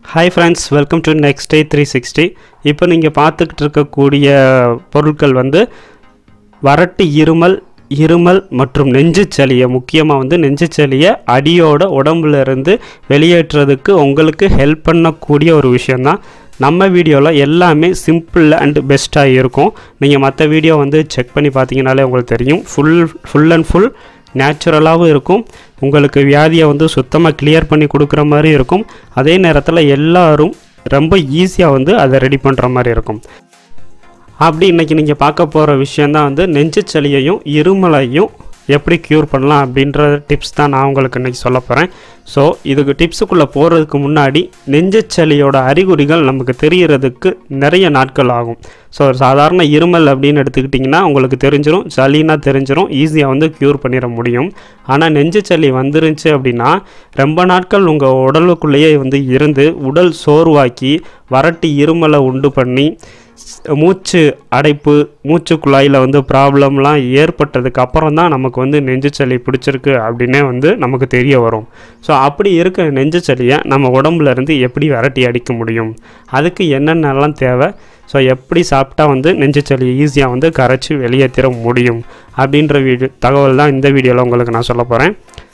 hi friends welcome to next day three sixty இப்போ நீங்கள் பார்த்துக்கிட்டு இருக்கக்கூடிய பொருட்கள் வந்து வறட்டு இருமல் இருமல் மற்றும் நெஞ்சு சளியை முக்கியமாக வந்து நெஞ்சு சளியை அடியோட உடம்புல இருந்து வெளியேற்றுறதுக்கு உங்களுக்கு ஹெல்ப் பண்ணக்கூடிய ஒரு விஷயந்தான் நம்ம வீடியோவில் எல்லாமே சிம்பிள் அண்ட் பெஸ்ட்டாக இருக்கும் நீங்கள் மற்ற வீடியோ வந்து செக் பண்ணி பார்த்தீங்கனாலே உங்களுக்கு தெரியும் ஃபுல் ஃபுல் அண்ட் ஃபுல் நேச்சுரலாகவும் இருக்கும் உங்களுக்கு வியாதியை வந்து சுத்தமாக கிளியர் பண்ணி கொடுக்குற மாதிரி இருக்கும் அதே நேரத்தில் எல்லாரும் ரொம்ப ஈஸியாக வந்து அதை ரெடி பண்ணுற மாதிரி இருக்கும் அப்படி இன்றைக்கி நீங்கள் பார்க்க போகிற விஷயந்தான் வந்து நெஞ்சு சளியையும் இருமலையும் எப்படி க்யூர் பண்ணலாம் அப்படின்ற டிப்ஸ் தான் நான் உங்களுக்கு இன்றைக்கி சொல்ல போகிறேன் ஸோ இதுக்கு டிப்ஸுக்குள்ளே போகிறதுக்கு முன்னாடி நெஞ்சு சளியோட அறிகுறிகள் நமக்கு தெரியறதுக்கு நிறைய நாட்கள் ஆகும் ஸோ சாதாரண இருமல் அப்படின்னு எடுத்துக்கிட்டிங்கன்னா உங்களுக்கு தெரிஞ்சிடும் சளின்னா தெரிஞ்சிடும் ஈஸியாக வந்து க்யூர் பண்ணிட முடியும் ஆனால் நெஞ்சு சளி வந்துருந்துச்சு அப்படின்னா ரொம்ப நாட்கள் உங்கள் உடலுக்குள்ளேயே வந்து இருந்து உடல் சோர்வாக்கி வறட்டு இருமலை உண்டு பண்ணி மூச்சு அடைப்பு மூச்சு குழாயில் வந்து ப்ராப்ளம்லாம் ஏற்பட்டதுக்கு அப்புறம் தான் நமக்கு வந்து நெஞ்சு சளி பிடிச்சிருக்கு அப்படின்னே வந்து நமக்கு தெரிய வரும் ஸோ அப்படி இருக்க நெஞ்சு சளியை நம்ம உடம்புல இருந்து எப்படி விரட்டி அடிக்க முடியும் அதுக்கு என்னென்னலாம் தேவை ஸோ எப்படி சாப்பிட்டா வந்து நெஞ்சு சளியை ஈஸியாக வந்து கரைச்சி வெளியேற்றிட முடியும் அப்படின்ற வீடியோ தகவல் தான் இந்த வீடியோவில் உங்களுக்கு நான் சொல்ல போகிறேன்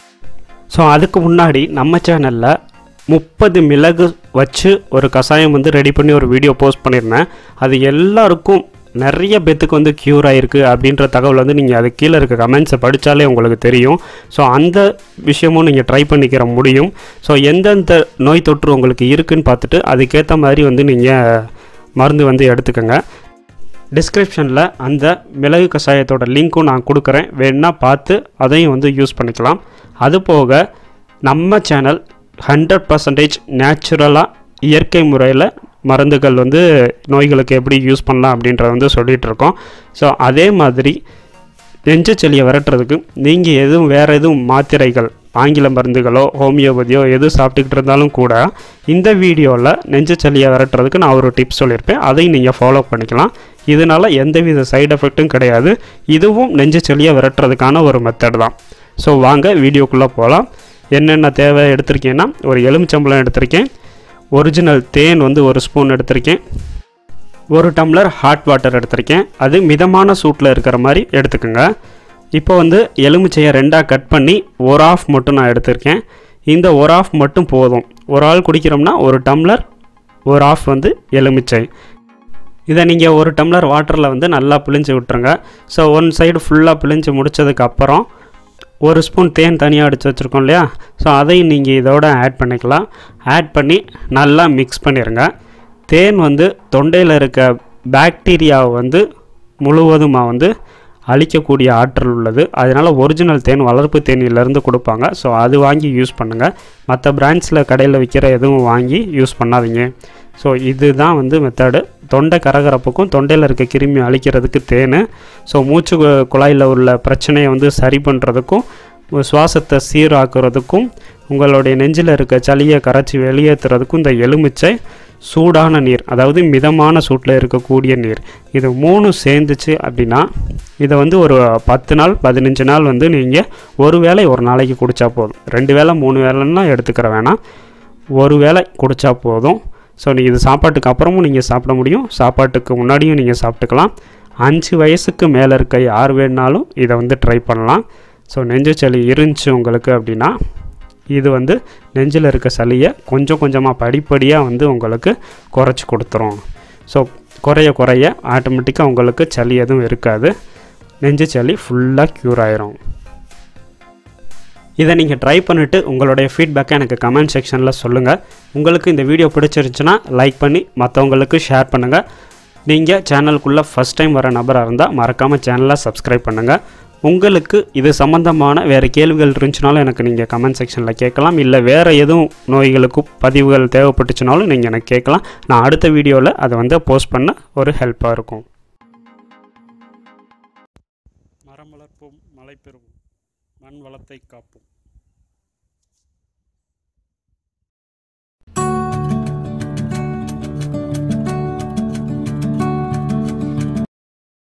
ஸோ அதுக்கு முன்னாடி நம்ம சேனலில் முப்பது மிளகு வச்சு ஒரு கஷாயம் வந்து ரெடி பண்ணி ஒரு வீடியோ போஸ்ட் பண்ணியிருந்தேன் அது எல்லாருக்கும் நிறைய பேத்துக்கு வந்து க்யூர் ஆகிருக்கு அப்படின்ற தகவல் வந்து நீங்கள் அது கீழே இருக்க கமெண்ட்ஸை படித்தாலே உங்களுக்கு தெரியும் ஸோ அந்த விஷயமும் நீங்கள் ட்ரை பண்ணிக்கிற முடியும் ஸோ எந்தெந்த நோய் தொற்று உங்களுக்கு இருக்குன்னு பார்த்துட்டு அதுக்கேற்ற மாதிரி வந்து நீங்கள் மருந்து வந்து எடுத்துக்கோங்க டிஸ்கிரிப்ஷனில் அந்த மிளகு கஷாயத்தோட லிங்க்கும் நான் கொடுக்குறேன் வேணா பார்த்து அதையும் வந்து யூஸ் பண்ணிக்கலாம் அது போக நம்ம சேனல் ஹண்ட்ரட் பர்சன்டேஜ் நேச்சுரலாக இயற்கை முறையில் மருந்துகள் வந்து நோய்களுக்கு எப்படி யூஸ் பண்ணலாம் அப்படின்றத வந்து சொல்லிகிட்டு இருக்கோம் ஸோ அதே மாதிரி நெஞ்சு சளியை விரட்டுறதுக்கு நீங்கள் எதுவும் வேறு எதுவும் மாத்திரைகள் ஆங்கில மருந்துகளோ ஹோமியோபதியோ எது சாப்பிட்டுக்கிட்டு இருந்தாலும் கூட இந்த வீடியோவில் நெஞ்சு சளியை விரட்டுறதுக்கு நான் ஒரு டிப்ஸ் சொல்லியிருப்பேன் அதையும் நீங்கள் ஃபாலோ பண்ணிக்கலாம் இதனால் எந்தவித சைடு எஃபெக்ட்டும் கிடையாது இதுவும் நெஞ்சு சளியை விரட்டுறதுக்கான ஒரு மெத்தட் தான் ஸோ வாங்க வீடியோக்குள்ளே போகலாம் என்னென்ன தேவை எடுத்திருக்கேன்னா ஒரு எலுமிச்சம்பழம் எடுத்திருக்கேன் ஒரிஜினல் தேன் வந்து ஒரு ஸ்பூன் எடுத்திருக்கேன் ஒரு டம்ளர் ஹாட் வாட்டர் எடுத்திருக்கேன் அது மிதமான சூட்டில் இருக்கிற மாதிரி எடுத்துக்கோங்க இப்போ வந்து எலுமிச்சையை ரெண்டாக கட் பண்ணி ஒரு ஆஃப் மட்டும் நான் எடுத்திருக்கேன் இந்த ஒரு ஆஃப் மட்டும் போதும் ஒரு ஆள் குடிக்கிறோம்னா ஒரு டம்ளர் ஒரு ஆஃப் வந்து எலுமிச்சை இதை நீங்கள் ஒரு டம்ளர் வாட்டரில் வந்து நல்லா பிழிஞ்சு விட்டுருங்க ஸோ ஒன் சைடு ஃபுல்லாக பிழிஞ்சு முடித்ததுக்கப்புறம் ஒரு ஸ்பூன் தேன் தனியாக அடித்து வச்சுருக்கோம் இல்லையா ஸோ அதையும் நீங்கள் இதோட ஆட் பண்ணிக்கலாம் ஆட் பண்ணி நல்லா மிக்ஸ் பண்ணிடுங்க தேன் வந்து தொண்டையில் இருக்க பாக்டீரியாவை வந்து முழுவதுமாக வந்து அழிக்கக்கூடிய ஆற்றல் உள்ளது அதனால் ஒரிஜினல் தேன் வளர்ப்பு தேனியிலேருந்து கொடுப்பாங்க ஸோ அது வாங்கி யூஸ் பண்ணுங்கள் மற்ற பிராண்ட்ஸில் கடையில் விற்கிற எதுவும் வாங்கி யூஸ் பண்ணாதீங்க ஸோ இதுதான் வந்து மெத்தடு தொண்டை கரகரப்புக்கும் தொண்டையில் இருக்க கிருமி அழிக்கிறதுக்கு தேன் ஸோ மூச்சு கு- குழாயில் உள்ள பிரச்சனையை வந்து சரி பண்ணுறதுக்கும் சுவாசத்தை சீராக்குறதுக்கும் உங்களுடைய நெஞ்சில் இருக்க சளியை கரைச்சி வெளியேற்றுறதுக்கும் இந்த எலுமிச்சை சூடான நீர் அதாவது மிதமான சூட்டில் இருக்கக்கூடிய நீர் இது மூணு சேர்ந்துச்சு அப்படின்னா இதை வந்து ஒரு பத்து நாள் பதினஞ்சு நாள் வந்து நீங்கள் ஒரு வேளை ஒரு நாளைக்கு குடித்தா போதும் ரெண்டு வேளை மூணு வேளைன்னா எடுத்துக்கிற வேணாம் ஒரு வேளை குடித்தா போதும் ஸோ நீ இது சாப்பாட்டுக்கு அப்புறமும் நீங்கள் சாப்பிட முடியும் சாப்பாட்டுக்கு முன்னாடியும் நீங்கள் சாப்பிட்டுக்கலாம் அஞ்சு வயசுக்கு மேலே இருக்க யார் வேணாலும் இதை வந்து ட்ரை பண்ணலாம் ஸோ நெஞ்சு சளி இருந்துச்சு உங்களுக்கு அப்படின்னா இது வந்து நெஞ்சில் இருக்க சளியை கொஞ்சம் கொஞ்சமாக படிப்படியாக வந்து உங்களுக்கு குறைச்சி கொடுத்துரும் ஸோ குறைய குறைய ஆட்டோமேட்டிக்காக உங்களுக்கு சளி எதுவும் இருக்காது நெஞ்சு சளி ஃபுல்லாக க்யூர் ஆயிரும் இதை நீங்கள் ட்ரை பண்ணிவிட்டு உங்களுடைய ஃபீட்பேக்கை எனக்கு கமெண்ட் செக்ஷனில் சொல்லுங்கள் உங்களுக்கு இந்த வீடியோ பிடிச்சிருந்துச்சுன்னா லைக் பண்ணி மற்றவங்களுக்கு ஷேர் பண்ணுங்கள் நீங்கள் சேனலுக்குள்ளே ஃபஸ்ட் டைம் வர நபராக இருந்தால் மறக்காமல் சேனலை சப்ஸ்கிரைப் பண்ணுங்கள் உங்களுக்கு இது சம்மந்தமான வேறு கேள்விகள் இருந்துச்சுனாலும் எனக்கு நீங்கள் கமெண்ட் செக்ஷனில் கேட்கலாம் இல்லை வேறு எதுவும் நோய்களுக்கு பதிவுகள் தேவைப்பட்டுச்சுனாலும் நீங்கள் எனக்கு கேட்கலாம் நான் அடுத்த வீடியோவில் அதை வந்து போஸ்ட் பண்ண ஒரு ஹெல்ப்பாக இருக்கும் மரம் வளர்ப்போம் மழை பெறுவோம் மண் வளத்தை காப்போம்